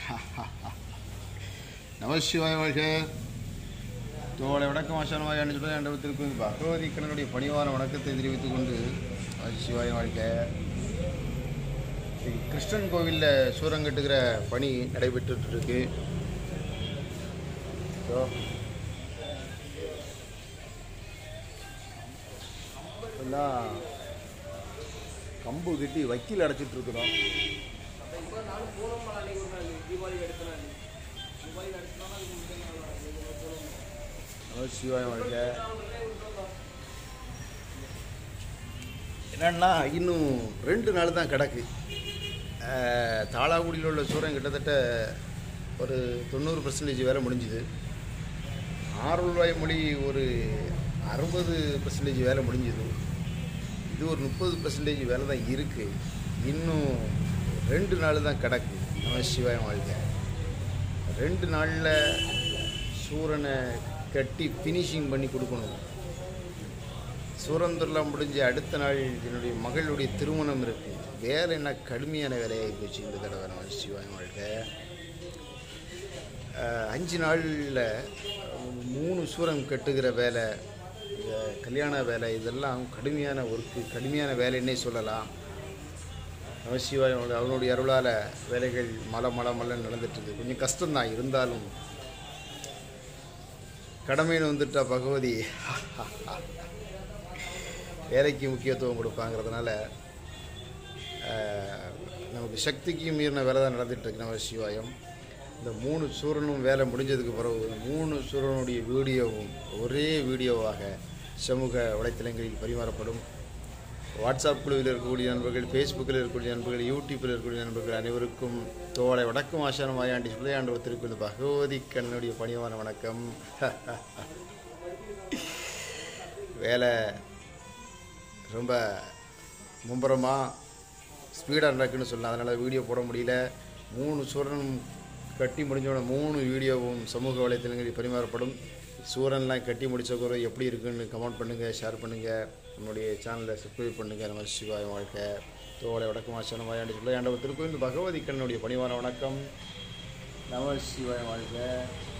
நமசிவாய வாழ்க தோளை வணக்கம் ஆசானமாய் அணிச்சுடன் ஆண்டவத்திற்கு பகவதி கண்ணனுடைய பணிவான வணக்கத்தை தெரிவித்துக் கொண்டு சிவாய வாழ்க ஸ்ரீ கிருஷ்ணன் கோவிலில் சூரம் கட்டுகிற பணி நடைபெற்றுட்டு இருக்கு ஸோ எல்லாம் கம்பு கட்டி வக்கீல் அடைச்சிட்டு இருக்கிறோம் சிவாய வாழ்க என்னன்னா இன்னும் ரெண்டு நாள் தான் கிடக்கு அஹ், தாளாகுடியில் உள்ள சூரம் கிட்டத்தட்ட ஒரு தொண்ணூறு பர்சன்டேஜ் வேலை முடிஞ்சுது ஆறுரூவாய் மொழி ஒரு அறுபது பர்சன்டேஜ் வேலை முடிஞ்சுது இது ஒரு முப்பது பர்சன்டேஜ் வேலை தான் இருக்குது இன்னும் ரெண்டு நாள் தான் கிடக்கு நம்ம சிவாயம் வாழ்க்கை ரெண்டு நாளில் சூரனை கட்டி ஃபினிஷிங் பண்ணி கொடுக்கணும் சூரந்தூரில் முடிஞ்ச அடுத்த நாள் என்னுடைய மகளுடைய திருமணம் இருக்குது வேலை என்ன கடுமையான வேலையாகி போச்சு இந்த தடவை நம்ம சிவாயம் வாழ்க்கை அஹ், அஞ்சு நாளில் மூணு சூரம் கட்டுகிற வேலை இந்த கல்யாண வேலை இதெல்லாம் கடுமையான ஒர்க்கு கடுமையான வேலைன்னே சொல்லலாம் நமசிவாய் அவனுடைய அருளால் வேலைகள் மலை மலை மலை நடந்துட்டுருக்கு கொஞ்சம் கஷ்டம்தான் இருந்தாலும் கடமைன்னு வந்துட்டா பகவதி வேலைக்கு முக்கியத்துவம் கொடுப்பாங்கிறதுனால அஹ், நமக்கு சக்திக்கு மீறின வேலை தான் நடந்துகிட்ருக்கு நம்ம சிவாயம் இந்த மூணு சூரனும் வேலை முடிஞ்சதுக்கு பிறகு மூணு சூரனுடைய வீடியோவும் ஒரே வீடியோவாக சமூக வலைத்தளங்களில் பரிமாறப்படும் வாட்ஸ்அப் குழுவில் இருக்கக்கூடிய நண்பர்கள் ஃபேஸ்புக்கில் இருக்கக்கூடிய நண்பர்கள் யூடியூப்பில் இருக்கக்கூடிய நண்பர்கள் அனைவருக்கும் தோளை வடக்கும் ஆசானம் வாயாண்டி சுளையாண்டவர் திருக்குள் பகவதி கண்ணனுடைய பணிவான வணக்கம் வேலை ரொம்ப மும்பரமாக ஸ்பீடாக நடக்குன்னு சொல்லலாம் அதனால் வீடியோ போட முடியல மூணு சூரன் கட்டி முடிஞ்சோட மூணு வீடியோவும் சமூக வலைத்தளங்களில் பரிமாறப்படும் சூரன்லாம் கட்டி முடிச்ச பிறகு எப்படி இருக்குன்னு கமெண்ட் பண்ணுங்கள் ஷேர் பண்ணுங்கள் நம்மளுடைய சேனலை சப்ஸ்கிரைப் பண்ணுங்கள் நம்ம சிவாய வாழ்க்கை தோலை வடக்கமாசனம் வாயாண்டு சொல்ல ஆண்டவர் திருக்கோயில் பகவதி கண்ணனுடைய பணிவான வணக்கம் நம சிவாய வாழ்க்கை